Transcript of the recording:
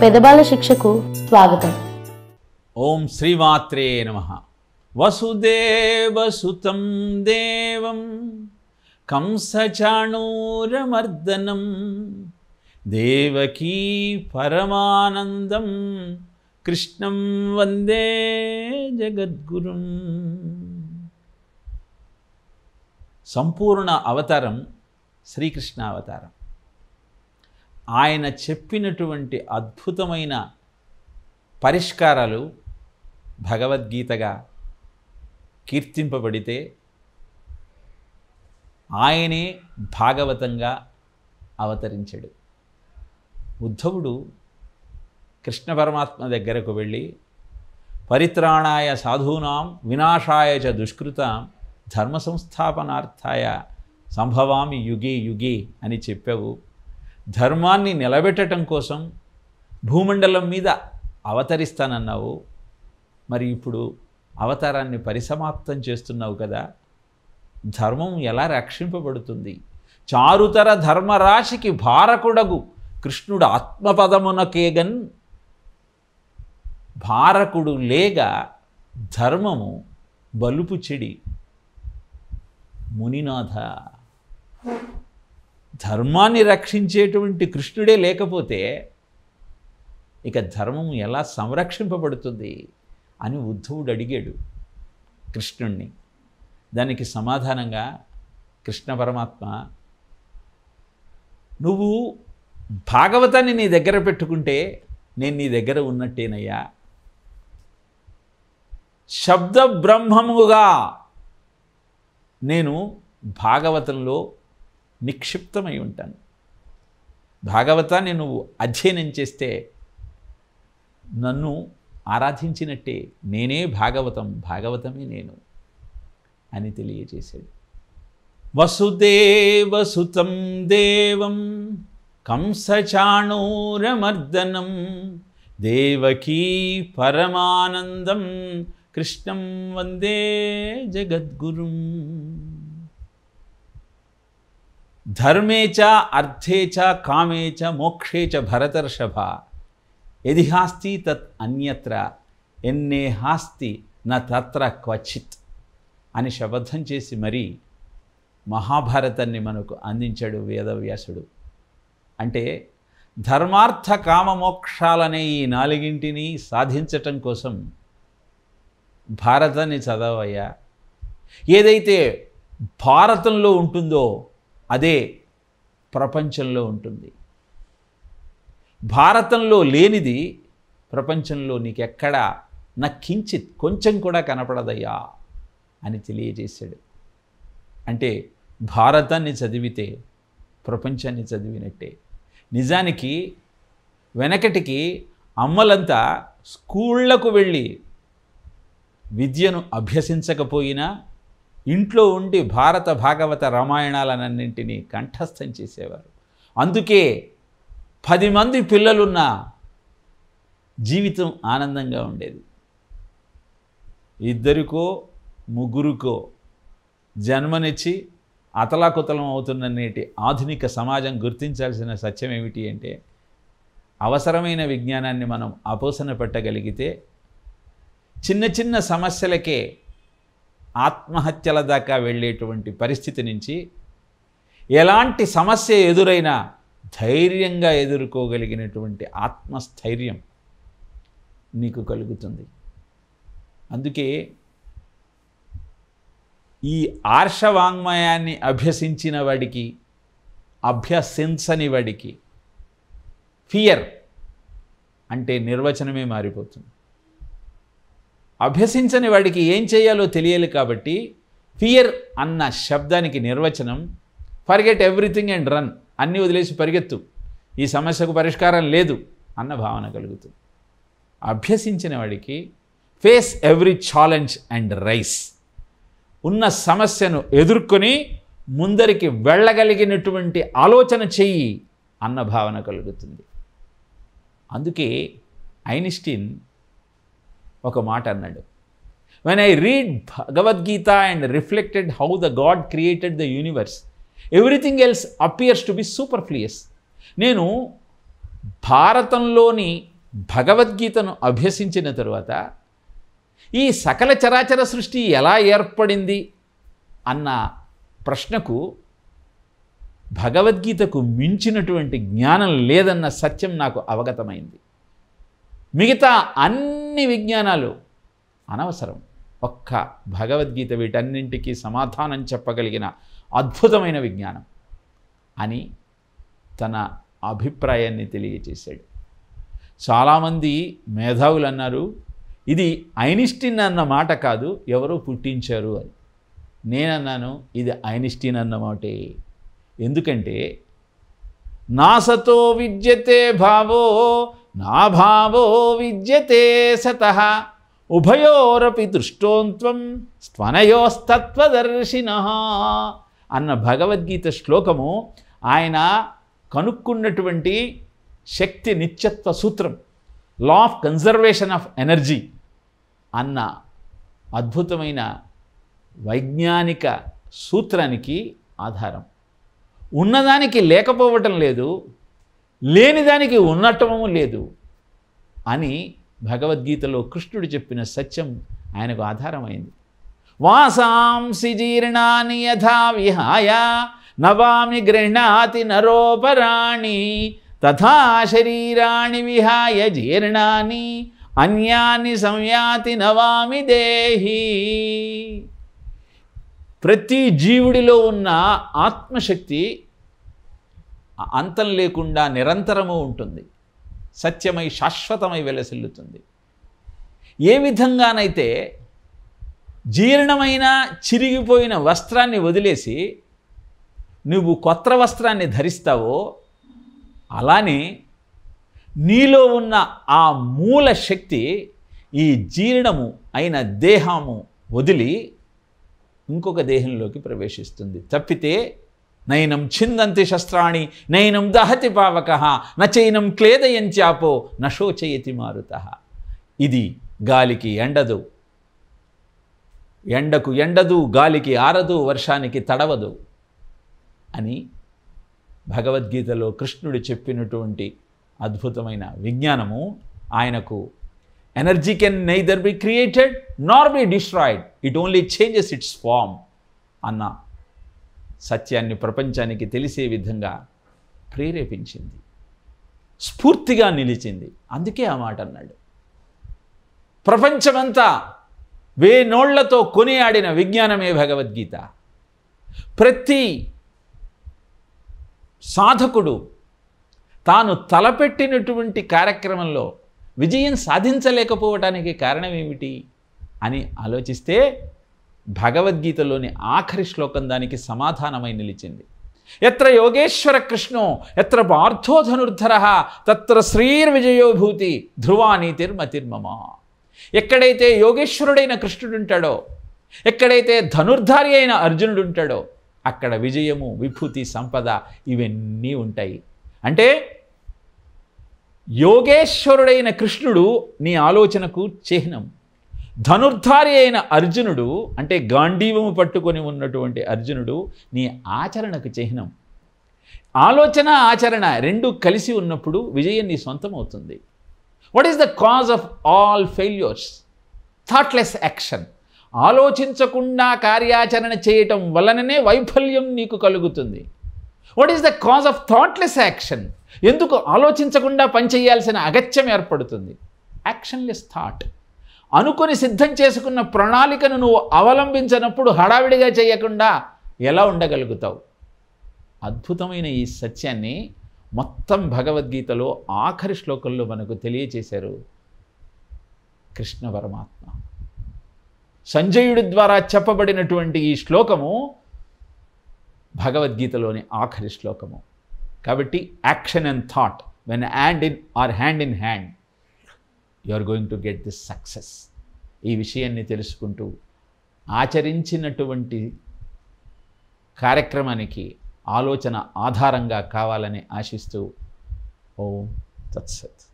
పెదబాల శిక్షకు స్వాగతం ఓం శ్రీమాత్రే నమ వసుదేవసుతం దేవం కంసచాణూరమర్దనం దేవకీ పరమానందం కృష్ణం వందే జగద్గురుం సంపూర్ణ అవతారం శ్రీకృష్ణ అవతారం ఆయన చెప్పినటువంటి అద్భుతమైన పరిష్కారాలు భగవద్గీతగా కీర్తింపబడితే ఆయనే భాగవతంగా అవతరించాడు ఉద్ధవుడు కృష్ణ పరమాత్మ దగ్గరకు వెళ్ళి పరిత్రాణాయ సాధూనాం వినాశాయ చ దుష్కృతాం ధర్మ సంస్థాపనార్థాయ సంభవామి యుగే యుగే అని చెప్పావు ధర్మాన్ని నిలబెట్టడం కోసం భూమండలం మీద అవతరిస్తానన్నావు మరి ఇప్పుడు అవతారాన్ని పరిసమాప్తం చేస్తున్నావు కదా ధర్మం ఎలా రక్షింపబడుతుంది చారుతర ధర్మరాశికి భారకుడగు కృష్ణుడు ఆత్మపదమునకేగన్ భారకుడు లేక ధర్మము బలుపు చెడి మునినాథ ధర్మాన్ని రక్షించేటువంటి కృష్ణుడే లేకపోతే ఇక ధర్మం ఎలా సంరక్షింపబడుతుంది అని ఉద్ధవుడు అడిగాడు కృష్ణుణ్ణి దానికి సమాధానంగా కృష్ణ పరమాత్మ నువ్వు భాగవతాన్ని నీ దగ్గర పెట్టుకుంటే నేను నీ దగ్గర ఉన్నట్టేనయ్యా శబ్ద బ్రహ్మముగా నేను భాగవతంలో నిక్షిప్తమై ఉంటాను భాగవతాన్ని నువ్వు అధ్యయనం చేస్తే నన్ను ఆరాధించినట్టే నేనే భాగవతం భాగవతమే నేను అని తెలియజేశాడు వసుదేవసుతం దేవం కంసచాణూరమర్దనం దేవకీ పరమానందం కృష్ణం వందే జగద్గురుం ధర్మే చ అర్థే చ కామే చ మోక్షే చ భరతర్షభ ఎది హాస్తి తత్ అన్యత్ర ఎన్నే హాస్తి న తత్ర క్వచిత్ అని శబద్ధం చేసి మరీ మహాభారతాన్ని మనకు అందించాడు వేదవ్యాసుడు అంటే ధర్మార్థ కామ మోక్షాలనే ఈ నాలుగింటిని సాధించటం కోసం భారతాన్ని చదవయ్యా ఏదైతే భారతంలో ఉంటుందో అదే ప్రపంచంలో ఉంటుంది భారతంలో లేనిది ప్రపంచంలో నీకెక్కడా నా కించిత్ కొంచెం కూడా కనపడదయ్యా అని తెలియజేశాడు అంటే భారతాన్ని చదివితే ప్రపంచాన్ని చదివినట్టే నిజానికి వెనకటికి అమ్మలంతా స్కూళ్లకు వెళ్ళి విద్యను అభ్యసించకపోయినా ఇంట్లో ఉండి భారత భాగవత రామాయణాలన్నింటినీ కంఠస్థం చేసేవారు అందుకే పది మంది పిల్లలున్న జీవితం ఆనందంగా ఉండేది ఇద్దరికో ముగ్గురుకో జన్మనిచ్చి అతలాకుతలం అవుతున్న నేటి ఆధునిక సమాజం గుర్తించాల్సిన సత్యం ఏమిటి అంటే అవసరమైన విజ్ఞానాన్ని మనం అపోసన పెట్టగలిగితే చిన్న చిన్న సమస్యలకే ఆత్మహత్యల దాకా వెళ్ళేటువంటి పరిస్థితి నుంచి ఎలాంటి సమస్య ఎదురైనా ధైర్యంగా ఎదుర్కోగలిగినటువంటి ఆత్మస్థైర్యం నీకు కలుగుతుంది అందుకే ఈ ఆర్షవాంగ్మయాన్ని అభ్యసించిన వాడికి అభ్యసించని వాడికి ఫియర్ అంటే నిర్వచనమే మారిపోతుంది అభ్యసించని వాడికి ఏం చేయాలో తెలియాలి కాబట్టి ఫియర్ అన్న శబ్దానికి నిర్వచనం ఫర్గెట్ ఎవ్రీథింగ్ అండ్ రన్ అన్నీ వదిలేసి పరిగెత్తు ఈ సమస్యకు పరిష్కారం లేదు అన్న భావన కలుగుతుంది అభ్యసించిన వాడికి face every challenge and rise ఉన్న సమస్యను ఎదుర్కొని ముందరికి వెళ్ళగలిగినటువంటి ఆలోచన చెయ్యి అన్న భావన కలుగుతుంది అందుకే ఐన్స్టీన్ ఒక మాట అన్నాడు when I read Bhagavad Gita and reflected how the God created the universe everything else appears to be superfluous నేను భారతంలోని భగవద్గీతను అభ్యసించిన తరువాత ఈ సకల చరాచర సృష్టి ఎలా ఏర్పడింది అన్న ప్రశ్నకు భగవద్గీతకు మించినటువంటి జ్ఞానం లేదన్న సత్యం నాకు అవగతమైంది మిగతా అన్ని విజ్ఞానాలు అనవసరం ఒక్క భగవద్గీత వీటన్నింటికీ సమాధానం చెప్పగలిగిన అద్భుతమైన విజ్ఞానం అని తన అభిప్రాయాన్ని తెలియజేశాడు చాలామంది మేధావులు అన్నారు ఇది ఐనిస్టీన్ అన్న మాట కాదు ఎవరో పుట్టించారు అని నేనన్నాను ఇది ఐనిస్టీన్ అన్న మాటే ఎందుకంటే నాసతో విద్యతే భావో నా భావో విద్యతే సత ఉభయోరపి దృష్టోంత్వం స్తనయోస్తత్వదర్శిన అన్న భగవద్గీత శ్లోకము ఆయన కనుక్కున్నటువంటి శక్తి నిత్యత్వ సూత్రం law of conservation of energy అన్న అద్భుతమైన వైజ్ఞానిక సూత్రానికి ఆధారం ఉన్నదానికి లేకపోవటం లేదు లేనిదానికి ఉన్నటము లేదు అని భగవద్గీతలో కృష్ణుడు చెప్పిన సత్యం ఆయనకు ఆధారమైంది వాసాంసి జీర్ణాని యథా విహాయ నవామి గృహ్ణాతి నరోపరాణి తథా శరీరాణి విహాయ జీర్ణాని అన్యాన్ని సంయాతి నవామి దేహి ప్రతి జీవుడిలో ఉన్న ఆత్మశక్తి అంతం లేకుండా నిరంతరము ఉంటుంది సత్యమై శాశ్వతమై వెలసిల్లుతుంది ఏ విధంగానైతే జీర్ణమైన చిరిగిపోయిన వస్త్రాన్ని వదిలేసి నువ్వు కొత్త వస్త్రాన్ని ధరిస్తావో అలానే నీలో ఉన్న ఆ మూల శక్తి ఈ జీర్ణము అయిన దేహము వదిలి ఇంకొక దేహంలోకి ప్రవేశిస్తుంది తప్పితే నైనం ఛిందంతి శస్త్రాణి నైనం దహతి పావక నచైనం క్లేదయంచాపో నశోచయతి మారుత ఇది గాలికి ఎండదు ఎండకు ఎండదు గాలికి ఆరదు వర్షానికి తడవదు అని భగవద్గీతలో కృష్ణుడు చెప్పినటువంటి అద్భుతమైన విజ్ఞానము ఆయనకు energy can neither be created nor be destroyed it only changes its form అన్న సత్యాన్ని ప్రపంచానికి తెలిసే విధంగా ప్రేరేపించింది స్ఫూర్తిగా నిలిచింది అందుకే ఆ మాట అన్నాడు ప్రపంచమంతా వేనోళ్లతో కొనియాడిన విజ్ఞానమే భగవద్గీత ప్రతి సాధకుడు తాను తలపెట్టినటువంటి కార్యక్రమంలో విజయం సాధించలేకపోవటానికి కారణం ఏమిటి అని ఆలోచిస్తే భగవద్గీతలోని ఆఖరి శ్లోకం దానికి సమాధానమై నిలిచింది ఎత్ర యోగేశ్వర కృష్ణో ఎత్ర పార్థో ధనుర్ధర తత్ర శ్రీర్విజయోభూతి ధ్రువానీతిర్మతిర్మమ ఎక్కడైతే యోగేశ్వరుడైన కృష్ణుడు ఉంటాడో ఎక్కడైతే ధనుర్ధారి అయిన అర్జునుడు ఉంటాడో అక్కడ విజయము విభూతి సంపద ఇవన్నీ ఉంటాయి అంటే యోగేశ్వరుడైన కృష్ణుడు నీ ఆలోచనకు చిహ్నం ధనుర్ధారి అయిన అర్జునుడు అంటే గాంధీవము పట్టుకొని ఉన్నటువంటి అర్జునుడు నీ ఆచరణకు చిహ్నం ఆలోచన ఆచరణ రెండు కలిసి ఉన్నప్పుడు విజయం నీ సొంతం అవుతుంది what is the cause of all failures thoughtless action ఆలోచించకుండా కార్యాచరణ చేయటం వలననే వైఫల్యం నీకు కలుగుతుంది what is the cause of thoughtless action ఎందుకు ఆలోచించకుండా పనిచేయాల్సిన అగత్యం ఏర్పడుతుంది యాక్షన్లెస్ థాట్ అనుకొని సిద్ధం చేసుకున్న ప్రణాళికను నువ్వు అవలంబించినప్పుడు హడావిడిగా చేయకుండా ఎలా ఉండగలుగుతావు అద్భుతమైన ఈ సత్యాన్ని మొత్తం భగవద్గీతలో ఆఖరి శ్లోకంలో మనకు తెలియచేశారు కృష్ణ పరమాత్మ సంజయుడి ద్వారా చెప్పబడినటువంటి ఈ శ్లోకము భగవద్గీతలోని ఆఖరి శ్లోకము కాబట్టి action and thought when hand in are hand in hand you are going to get this success ఈ విషయాన్ని తెలుసుకుంటూ ఆచరించినటువంటి కార్యక్రమానికి ఆలోచన ఆధారంగా కావాలని ఆశిస్తూ ఓం తత్సత్